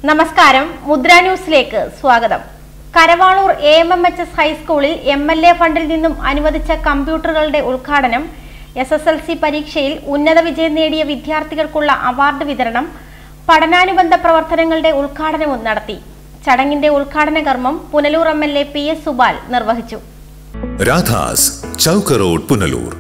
നമസ്കാരം മുദ്ര ന്യൂസിലേക്ക് സ്വാഗതം Karavaloor A M M H S ഹൈസ്കൂളിൽ എം എൽ എ ഫണ്ടിൽ നിന്നും അനുവദിച്ച കമ്പ്യൂട്ടറുകളുടെ ഉദ്ഘാടനം എസ് എസ് എൽ സി പരീക്ഷയിൽ ഉന്നത വിജയം നേടിയ വിദ്യാർത്ഥികൾക്കുള്ള അവാർഡ് വിതരണം പഠനാനുബന്ധ പ്രവർത്തനങ്ങളുടെ ഉദ്ഘാടനവും നടത്തി ചടങ്ങിന്റെ ഉദ്ഘാടന കർമ്മം Punalur M L A P S Subal നിർവഹിച്ചു രാധാസ് ചൗക്ക് റോഡ് പുനലൂർ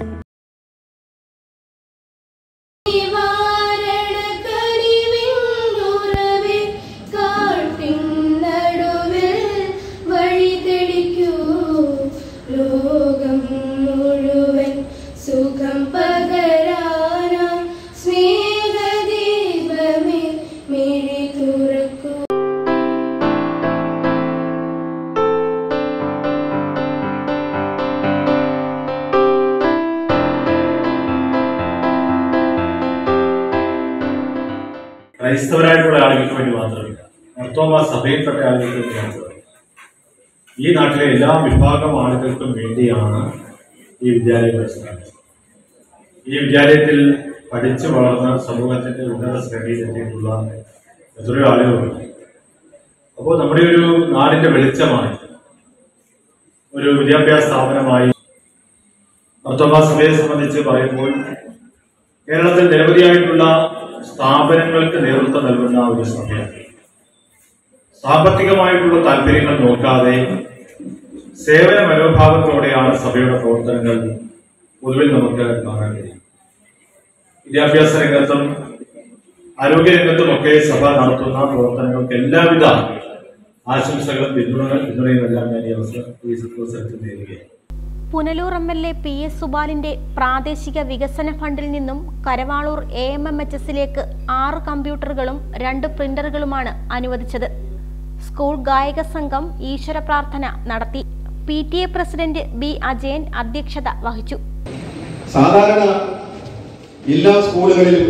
നിവാരണകരിവിന്നുറവേ കാട്ടിൻ നടുവിൽ വഴി തെളിക്കൂ ലോകം മുഴുവൻ സുഖം പകരാനായി സ്നേഹദീപമേ മിഴി തുറക്കൂ ക്രൈസ്തവരായിട്ടുള്ള ആളുകൾക്ക് വേണ്ടി മാത്രമല്ല മർത്തോമ സഭയിൽപ്പെട്ട ആളുകൾക്ക് വേണ്ടി മാത്രമല്ല ഈ നാട്ടിലെ എല്ലാ വിഭാഗം ആളുകൾക്കും വേണ്ടിയാണ് ഈ വിദ്യാലയം പരിസ്ഥാപിച്ചത് ഈ വിദ്യാലയത്തിൽ പഠിച്ചു വളർന്ന സമൂഹത്തിന്റെ ഉന്നത ശ്രേണിയിൽ എത്തിയിട്ടുള്ള എത്രയോ ആളുകളുണ്ട് അപ്പോൾ നമ്മുടെ ഒരു നാടിന്റെ വെളിച്ചമായി ഒരു വിദ്യാഭ്യാസ സ്ഥാപനമായി മർത്തോമ സഭയെ സംബന്ധിച്ച് പറയുമ്പോൾ കേരളത്തിൽ നിരവധിയായിട്ടുള്ള സ്ഥാപനങ്ങൾക്ക് നേതൃത്വം നൽകുന്ന ഒരു സഭയാണ് സാമ്പത്തികമായിട്ടുള്ള താല്പര്യങ്ങൾ നോക്കാതെ സേവന മനോഭാവത്തോടെയാണ് സഭയുടെ പ്രവർത്തനങ്ങൾ പൊതുവിൽ നമുക്ക് കാണാൻ കഴിയും വിദ്യാഭ്യാസ രംഗത്തും ആരോഗ്യ രംഗത്തുമൊക്കെ സഭ നടത്തുന്ന പ്രവർത്തനങ്ങൾക്ക് എല്ലാവിധ ആശംസകളും പിന്തുണ പിന്തുണയും എല്ലാം ഞാൻ ഈ അവസരം ഈ അവസരത്തിൽ നേരുകയാണ് Punalur M L A P S സുബാലിന്റെ പ്രാദേശിക വികസന ഫണ്ടിൽ നിന്നും Karavaloor A M M H എസിലേക്ക് ആറ് കമ്പ്യൂട്ടറുകളും രണ്ട് പ്രിന്ററുകളുമാണ് അനുവദിച്ചത് സ്കൂൾ ഗായക സംഘം ഈശ്വര പ്രാർത്ഥന നടത്തി P T A president B Ajayan അധ്യക്ഷത വഹിച്ചു സാധാരണ എല്ലാ സ്കൂളുകളിലും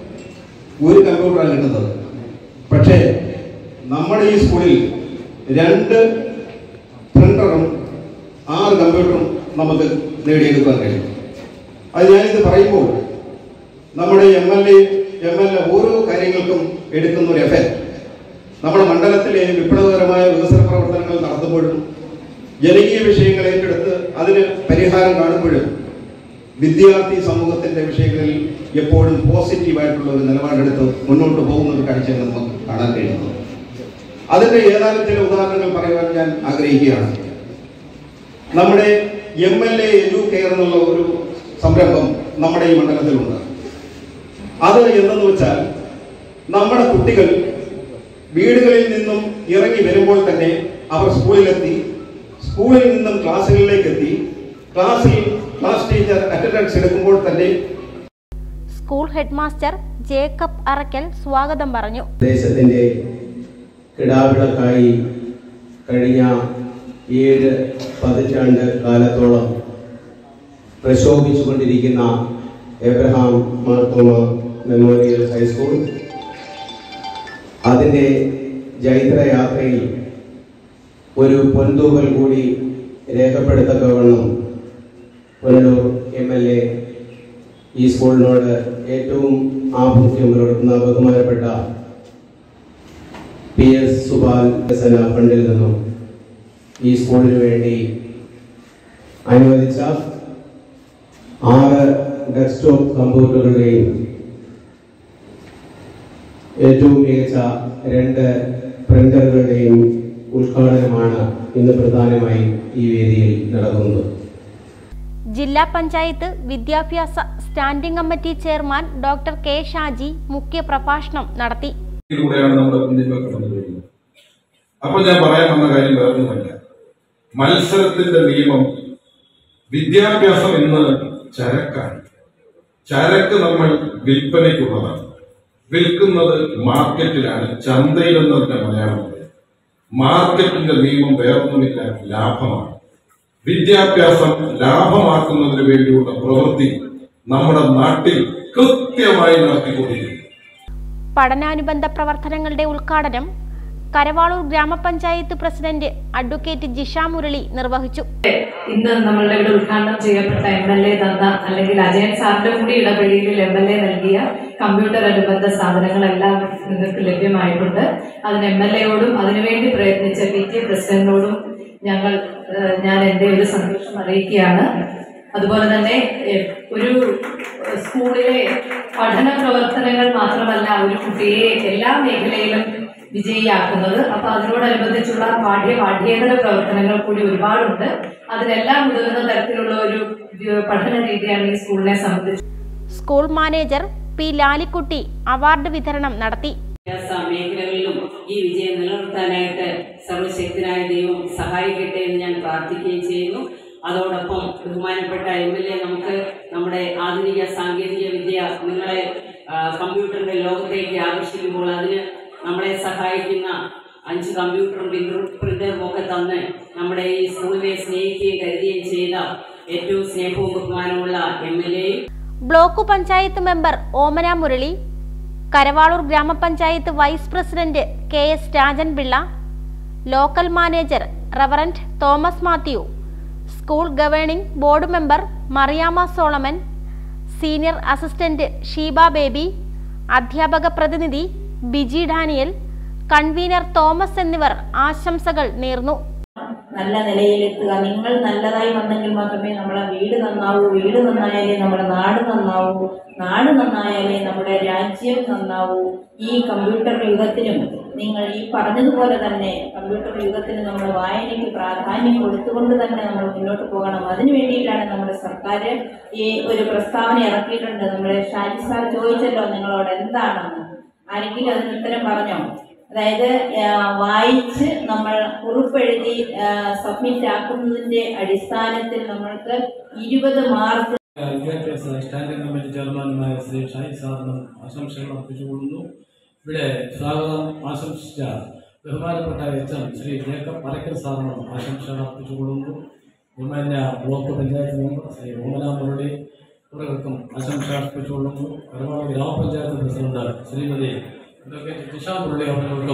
ഒരു കമ്പ്യൂട്ടറാണ് കിട്ടുന്നത് പക്ഷേ നമ്മുടെ ഈ സ്കൂളിൽ രണ്ട് പ്രിന്ററും ആറ് കമ്പ്യൂട്ടറും നമുക്ക് നേടിയെടുക്കാൻ കഴിയും അത് ഞാനിത് പറയുമ്പോൾ നമ്മുടെ M L A M L A ഓരോ കാര്യങ്ങൾക്കും എടുക്കുന്ന ഒരു എഫക്റ്റ് നമ്മുടെ മണ്ഡലത്തിലെ വിപ്ലവകരമായ വികസന പ്രവർത്തനങ്ങൾ നടത്തുമ്പോഴും ജനകീയ വിഷയങ്ങൾ ഏറ്റെടുത്ത് അതിന് പരിഹാരം കാണുമ്പോഴും വിദ്യാർത്ഥി സമൂഹത്തിന്റെ വിഷയങ്ങളിൽ എപ്പോഴും പോസിറ്റീവായിട്ടുള്ള ഒരു നിലപാടെടുത്ത് മുന്നോട്ട് പോകുന്ന ഒരു കാഴ്ചയാണ് നമുക്ക് കാണാൻ കഴിയുന്നത് അതിന്റെ ഏതാനും ചില ഉദാഹരണങ്ങൾ പറയുവാൻ ഞാൻ ആഗ്രഹിക്കുകയാണ് നമ്മുടെ M L A edu care എന്നുള്ള ഒരു സംരംഭം നമ്മുടെ ഈ മണ്ഡലത്തിലുണ്ട് അത് എന്തെന്ന് വെച്ചാൽ നമ്മുടെ കുട്ടികൾ വീടുകളിൽ നിന്നും ഇറങ്ങി വരുമ്പോൾ തന്നെ അവർ സ്കൂളിലെത്തി സ്കൂളിൽ നിന്നും ക്ലാസ്സുകളിലേക്ക് എത്തി ക്ലാസ്സിൽ ക്ലാസ് ടീച്ചർ അറ്റൻഡൻസ് എടുക്കുമ്പോൾ തന്നെ സ്കൂൾ ഹെഡ്മാസ്റ്റർ ജേക്കബ് അറക്കൽ സ്വാഗതം പറഞ്ഞു ദേശത്തിൻ്റെ കിടാവിളക്കായി കഴിഞ്ഞ ഏഴ് പതിറ്റാണ്ട് കാലത്തോളം പ്രശോഭിച്ചുകൊണ്ടിരിക്കുന്ന എബ്രഹാം മാർത്തോമ മെമ്മോറിയൽ ഹൈസ്കൂൾ അതിൻ്റെ ജൈത്രയാത്രയിൽ ഒരു പൊൻതൂവൽ കൂടി രേഖപ്പെടുത്തക്കവണ്ണം പുനലൂർ എം എൽ എ ഈ സ്കൂളിനോട് ഏറ്റവും ആഭിമുഖ്യം പുലർത്തുന്ന ബഹുമാനപ്പെട്ട പി എസ് സുബാൽ വികസന ഫണ്ടിൽ നിന്നും ഈ സ്കൂളിന് വേണ്ടി അനുവദിച്ച ആറ് ഡെസ്ക്ടോപ്പ് കമ്പ്യൂട്ടറുകളുടെയും ഏറ്റവും മികച്ച രണ്ട് പ്രിന്ററുകളുടെയും ഉദ്ഘാടനമാണ് ഇന്ന് പ്രധാനമായും ഈ വേദിയിൽ നടക്കുന്നത് ജില്ലാ പഞ്ചായത്ത് വിദ്യാഭ്യാസ standing committee chairman doctor K Shaji മുഖ്യ പ്രഭാഷണം നടത്തി ഇതിലൂടെയാണ് നമ്മുടെ മുന്നിലേക്ക് കടന്നു വരുന്നത് അപ്പൊ ഞാൻ പറയാൻ വന്ന കാര്യം വേറൊന്നുമല്ല മത്സരത്തിന്റെ നിയമം വിദ്യാഭ്യാസം എന്ന് ചരക്കാണ് ചരക്ക് നമ്മൾ വിൽപ്പനയ്ക്കുള്ളതാണ് വിൽക്കുന്നത് മാർക്കറ്റിലാണ് ചന്തയിൽ എന്നതിന്റെ മലയാളം പറയും മാർക്കറ്റിന്റെ നിയമം വേറൊന്നുമില്ല ലാഭമാണ് വിദ്യാഭ്യാസം ലാഭമാക്കുന്നതിന് വേണ്ടിയുള്ള പ്രവൃത്തി നമ്മുടെ നാട്ടിൽ കൃത്യമായി നടത്തിക്കൊണ്ടിരിക്കുന്നു പഠനാനുബന്ധ പ്രവർത്തനങ്ങളുടെ ഉദ്ഘാടനം കരവാളൂർ ഗ്രാമപഞ്ചായത്ത് പ്രസിഡന്റ് അഡ്വക്കേറ്റ് ജിഷ മുരളി നിർവഹിച്ചു ഇന്ന് നമ്മളുടെ ഇവിടെ ഉദ്ഘാടനം ചെയ്യപ്പെട്ട എം എൽ എ തന്ന അല്ലെങ്കിൽ അജയൻ സാറിന്റെ കൂടി ഇടപെടലിൽ എം എൽ എ നൽകിയ കമ്പ്യൂട്ടർ അനുബന്ധ സാധനങ്ങളെല്ലാം നിങ്ങൾക്ക് ലഭ്യമായിട്ടുണ്ട് അതിന് എം എൽ എയോടും അതിനുവേണ്ടി പ്രയത്നിച്ച പി ടി എ പ്രസിഡന്റിനോടും ഞങ്ങൾ ഏഹ്, ഞാൻ എൻ്റെ ഒരു സന്തോഷം അറിയിക്കുകയാണ് അതുപോലെ തന്നെ ഏഹ്, ഒരു ഏഹ്, സ്കൂളിലെ പഠന പ്രവർത്തനങ്ങൾ മാത്രമല്ല ഒരു കുട്ടിയെ എല്ലാ മേഖലയിലും വിജയിയാക്കുന്നത് അപ്പൊ അതിനോടനുബന്ധിച്ചുള്ള പാഠ്യ പാഠ്യേതര പ്രവർത്തനങ്ങൾ കൂടി ഒരുപാടുണ്ട് അതിനെല്ലാം ഉതകുന്ന തരത്തിലുള്ള ഒരു ഏഹ്, പഠന രീതിയാണ് ഈ സ്കൂളിനെ സംബന്ധിച്ച് school manager P Lalikutty award വിതരണം നടത്തി വിദ്യാഭ്യാസ മേഖലകളിലും ഈ വിജയം നിലനിർത്താനായിട്ട് സർവശക്തനായ ദൈവം സഹായിക്കട്ടെ എന്ന് ഞാൻ പ്രാർത്ഥിക്കുകയും ചെയ്യുന്നു അതോടൊപ്പം ബഹുമാനപ്പെട്ട എം എൽ എ നമുക്ക് നമ്മുടെ ആധുനിക സാങ്കേതിക വിദ്യ നിങ്ങളെ ആ, കമ്പ്യൂട്ടറിന്റെ ലോകത്തേക്ക് ആകർഷിക്കുമ്പോൾ അതിന് നമ്മളെ സഹായിക്കുന്ന അഞ്ച് കമ്പ്യൂട്ടറും പ്രിന്ററും പ്രിന്ററും ഒക്കെ തന്ന് നമ്മുടെ ഈ സ്കൂളിനെ സ്നേഹിക്കുകയും കരുതുകയും ചെയ്ത ഏറ്റവും സ്നേഹവും ബഹുമാനമുള്ള എം എൽ എയും ബ്ലോക്ക് പഞ്ചായത്ത് മെമ്പർ ഓമന മുരളി കരവാളൂർ ഗ്രാമപഞ്ചായത്ത് vice president K S Rajan Pillai local manager reverend Thomas Mathew school governing board member Mariamma Solomon senior assistant Sheeba Baby അധ്യാപക പ്രതിനിധി ബിജി ഡാനിയൽ കൺവീനർ തോമസ് എന്നിവർ ആശംസകൾ നേർന്നു നല്ല നിലയിലെത്തുക നിങ്ങൾ നല്ലതായി വന്നെങ്കിൽ മാത്രമേ നമ്മുടെ വീട് നന്നാവൂ വീട് നന്നായാലേ നമ്മുടെ നാട് നന്നാവൂ നാട് നന്നായാലേ നമ്മുടെ രാജ്യം നന്നാവൂ ഈ കമ്പ്യൂട്ടർ യുഗത്തിനും നിങ്ങൾ ഈ പറഞ്ഞതുപോലെ തന്നെ കമ്പ്യൂട്ടർ യുഗത്തിന് നമ്മൾ വായനയ്ക്ക് പ്രാധാന്യം കൊടുത്തുകൊണ്ട് തന്നെ നമ്മൾ മുന്നോട്ട് പോകണം അതിനു വേണ്ടിയിട്ടാണ് നമ്മുടെ സർക്കാർ ഈ ഒരു പ്രസ്താവന ഇറക്കിയിട്ടുണ്ട് നമ്മുടെ ഷാജി സാർ ചോദിച്ചല്ലോ നിങ്ങളോട് എന്താണെന്ന് ആരെങ്കിലും അതിന് ഉത്തരം പറഞ്ഞോ അതായത് ആ, വായിച്ച് നമ്മൾ കുറിപ്പെഴുതി സബ്മിറ്റ് ആക്കുന്നതിന്റെ അടിസ്ഥാനത്തിൽ നമ്മൾക്ക് ഇരുപത് മാർക്ക് വിദ്യാഭ്യാസ സ്റ്റാൻഡിംഗ് കമ്മിറ്റി ചെയർമാനുമായ ശ്രീ ഷായി സാറിനും ആശംസകൾ അർപ്പിച്ചുകൊള്ളുന്നു ഇവിടെ സ്വാഗതം ആശംസിച്ച ബഹുമാനപ്പെട്ട H M Shri Jacob Parakkal സാറിനും ആശംസകൾ അർപ്പിച്ചുകൊള്ളുന്നു ബഹുമാന്യ ബ്ലോക്ക് പഞ്ചായത്ത് മെമ്പർ ശ്രീ ഓമന മുരളി ഇവർക്കും ആശംസ അർപ്പിച്ചുകൊള്ളുന്നു കരുവാള ഗ്രാമപഞ്ചായത്ത് പ്രസിഡന്റ് ശ്രീമതി അഡ്വക്കേറ്റ് ജിഷ മുരളി അവർക്കും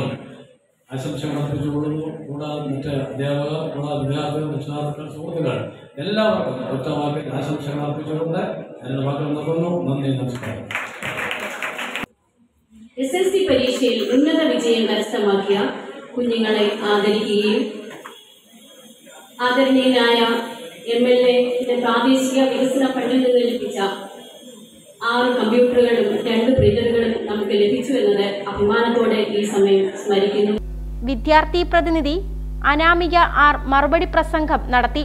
ആശംസകൾ അർപ്പിച്ചുകൊള്ളുന്നു കൂടാതെ മറ്റ് അധ്യാപകർ കൂടാതെ വിദ്യാർത്ഥികൾ രക്ഷാകർത്താക്കൾ സുഹൃത്തുക്കൾ എല്ലാവർക്കും ഒറ്റവാക്കിൽ ആശംസകൾ അർപ്പിച്ചുകൊണ്ട് എൻ്റെ വാക്കുകൾ നിർത്തുന്നു നന്ദി നമസ്കാരം എസ് എസ് സി പരീക്ഷയിൽ ഉന്നത വിജയം കരസ്ഥമാക്കിയ കുഞ്ഞുങ്ങളെ ആദരിക്കുകയും ആദരണീയനായ എം എൽ എ പ്രാദേശിക വികസന ഫണ്ടിൽ നിന്ന് ലഭിച്ച ആറ് കമ്പ്യൂട്ടറുകളും രണ്ട് പ്രിന്ററുകളും നമുക്ക് ലഭിച്ചു എന്നത് അഭിമാനത്തോടെ ഈ സമയം സ്മരിക്കുന്നു വിദ്യാർത്ഥി പ്രതിനിധി അനാമിക ആർ മറുപടി പ്രസംഗം നടത്തി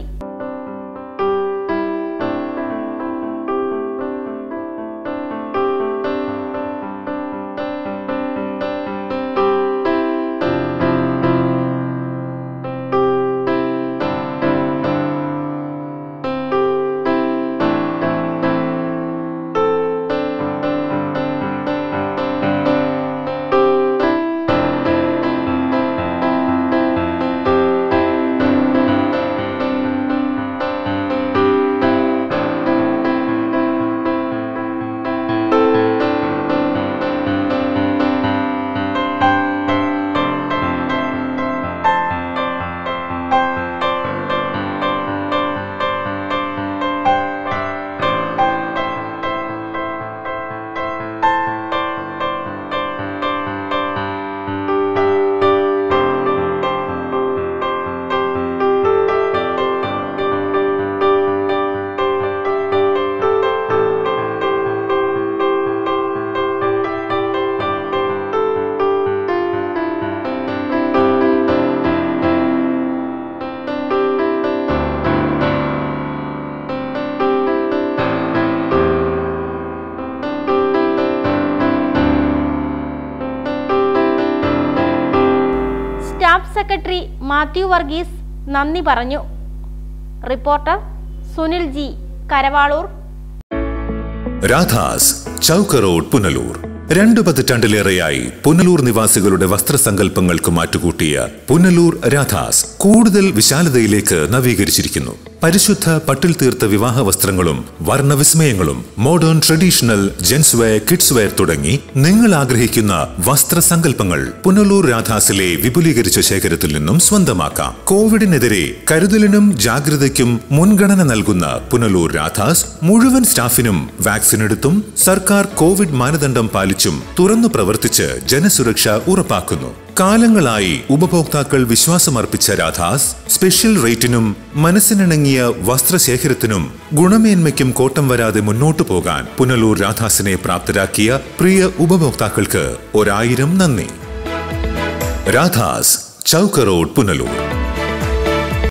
സ്റ്റാഫ് സെക്രട്ടറി മാത്യു വർഗീസ് നന്ദി പറഞ്ഞു reporter Sunil G Karavaloor Radhas chowk road Punalur രണ്ടു പതിറ്റാണ്ടിലേറെയായി പുനലൂർ നിവാസികളുടെ വസ്ത്രസങ്കല്പങ്ങൾക്ക് മാറ്റുകൂട്ടിയ പുനലൂർ രാധാസ് കൂടുതൽ വിശാലതയിലേക്ക് നവീകരിച്ചിരിക്കുന്നു പരിശുദ്ധ പട്ടിൽ തീർത്ത വിവാഹ വസ്ത്രങ്ങളും വർണ്ണവിസ്മയങ്ങളും modern traditional gents wear kids wear തുടങ്ങി നിങ്ങൾ ആഗ്രഹിക്കുന്ന വസ്ത്രസങ്കല്പങ്ങൾ പുനലൂർ രാധാസിലെ വിപുലീകരിച്ച ശേഖരത്തിൽ നിന്നും സ്വന്തമാക്കാം കോവിഡിനെതിരെ കരുതലിനും ജാഗ്രതയ്ക്കും മുൻഗണന നൽകുന്ന പുനലൂർ രാധാസ് മുഴുവൻ സ്റ്റാഫിനും വാക്സിൻ എടുത്തും സർക്കാർ കോവിഡ് മാനദണ്ഡം പാലിച്ചും തുറന്നു പ്രവർത്തിച്ച് ജനസുരക്ഷ ഉറപ്പാക്കുന്നു കാലങ്ങളായി ഉപഭോക്താക്കൾ വിശ്വാസമർപ്പിച്ച രാധാസ് സ്പെഷ്യൽ റേറ്റിനും മനസ്സിനിണങ്ങിയ വസ്ത്രശേഖരത്തിനും ഗുണമേന്മയ്ക്കും കോട്ടം വരാതെ മുന്നോട്ടു പോകാൻ പുനലൂർ രാധാസിനെ പ്രാപ്തരാക്കിയ പ്രിയ ഉപഭോക്താക്കൾക്ക് ഒരായിരം നന്ദി രാധാസ് ചൗക്ക് റോഡ് പുനലൂർ